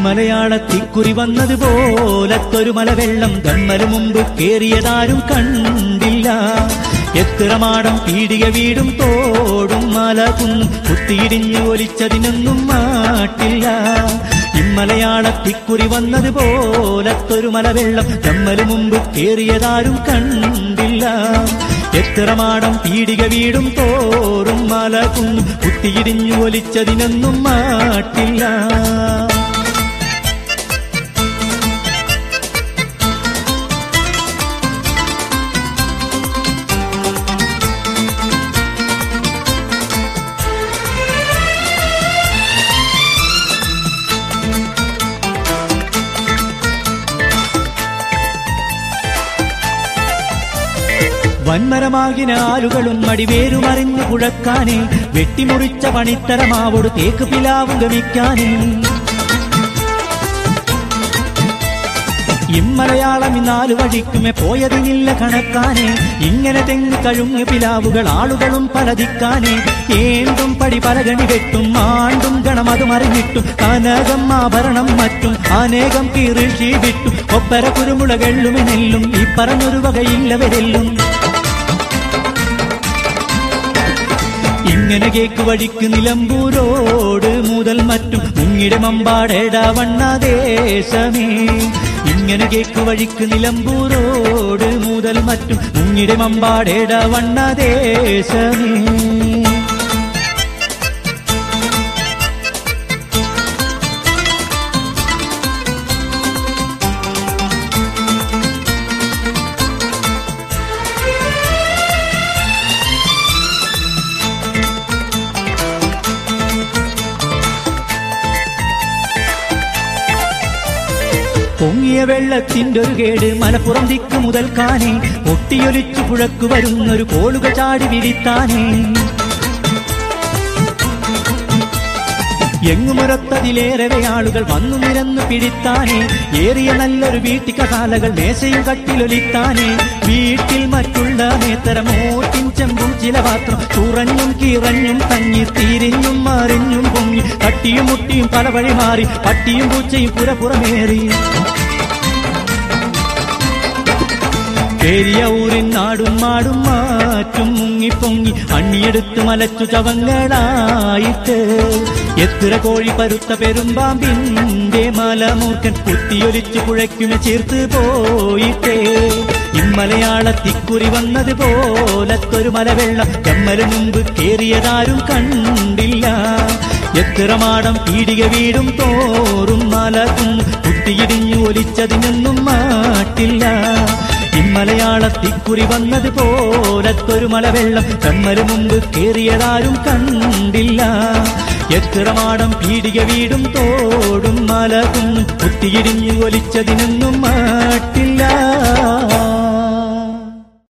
ഇമ്മലയാളത്തിക്കുറി വന്നതുപോലത്തൊരു മലവെള്ളം ഗമ്മല് മുമ്പ് കേറിയതാരും കണ്ടില്ല എത്ര മാടം പീടിക വീടും തോടും മല കുന്നും കുത്തിയിടിഞ്ഞു ഒലിച്ചതിനൊന്നും മാട്ടില്ല ഇമ്മലയാളത്തിക്കുറി വന്നതുപോലത്തൊരു മലവെള്ളം ഗമ്മല് മുമ്പ് കേറിയതാരും കണ്ടില്ല എത്ര മാടം പീടിക വീടും തോറും മല കുന്നും കുത്തിയിടിഞ്ഞു ഒലിച്ചതിനൊന്നും മാട്ടില്ല വൻമരമാകിന ആലുകളും മടിവേരുമറിഞ്ഞു കുഴക്കാനേ വെട്ടിമുറിച്ച പണിത്തരമാവോട് തേക്ക് പിലാവും ഗമിക്കാനേ ഇമ്മലയാളം നാലു വഴിക്കുമേ പോയതിനില്ല കണക്കാനേ ഇങ്ങനെ തെങ്ങ് കഴുങ്ങ് പിലാവുകൾ ആളുകളും പലതിക്കാനേ ഏണ്ടും പടി പലകണി വെട്ടും ആണ്ടും ഗണം അത് മറിഞ്ഞിട്ടും കനകം ആഭരണം മറ്റും അനേകം കീറിഷി വിട്ടും ഒപ്പര കുരുമുളകെള്ളുമെ നെല്ലും ഈ പറഞ്ഞൊരു വകയില്ലവരെല്ലും ഇങ്ങനെ കേക്ക് വഴിക്ക് നിലമ്പൂരോട് മുതൽ മറ്റും മുങ്ങിടെ മമ്പാടേട വണ്ണദേശമേ ഇങ്ങനെ കേക്ക് വഴിക്ക് നിലമ്പൂരോട് മുതൽ മറ്റും മുങ്ങിടെ മമ്പാടേട വണ്ണദേശമേ പൊങ്ങിയ വെള്ളത്തിന്റെ ഒരു കേട് മലപ്പുറം ദിക്ക് മുതൽക്കാനേ ഒട്ടിയൊലിച്ചു പുഴക്കു വരുന്നൊരു കോളുക ചാടി വിരിത്താനേ എങ്ങുമൊരത്തതിലേറെ ആളുകൾ വന്നു നിരന്നു പിടിത്താനേ ഏറിയ നല്ലൊരു വീട്ടിക്കസാലകൾ മേശയും കട്ടിലൊലിത്താനേ വീട്ടിൽ മറ്റുള്ള നേത്തരമോട്ടിൻ ചെമ്പും ചില പാത്രം തുറഞ്ഞും കീറഞ്ഞും തങ്ങി തിരിഞ്ഞും മറിഞ്ഞും പൊങ്ങി തട്ടിയും മുട്ടിയും പല വഴി മാറി പട്ടിയും പൂച്ചയും പുറപുറമേറി പെരിയ ഊരിൻ നാടും മാടും മാറ്റും മുങ്ങിപ്പൊങ്ങി അണ്ണിയെടുത്ത് മലച്ചു ചവങ്ങളായിട്ട് എത്ര കോഴി പരുത്ത പെരുമ്പാമ്പിന്റെ മലമൂർക്കൻ കുത്തിയൊലിച്ചു പുഴയ്ക്കുമെ ചേർത്ത് പോയിട്ടേ ഇമ്മലയാളത്തിക്കുറി വന്നത് പോലത്തൊരു മലവെള്ളം കമ്മല് മുമ്പ് കേറിയതാരും കണ്ടില്ല എത്ര മാടം പീടിക വീടും തോറും മലകും കുത്തിയിടിഞ്ഞു ഒലിച്ചതിനൊന്നും മാട്ടില്ല ഇമ്മലയാളത്തിക്കുറി വന്നത് പോലത്തൊരു മലവെള്ളം കമ്മല് മുമ്പ് കേറിയതാരും കണ്ടില്ല എത്ര മാടം പീടിക വീടും തോടും മലകും കുത്തിയിടിഞ്ഞു ഒലിച്ചതിനൊന്നും മാട്ടില്ല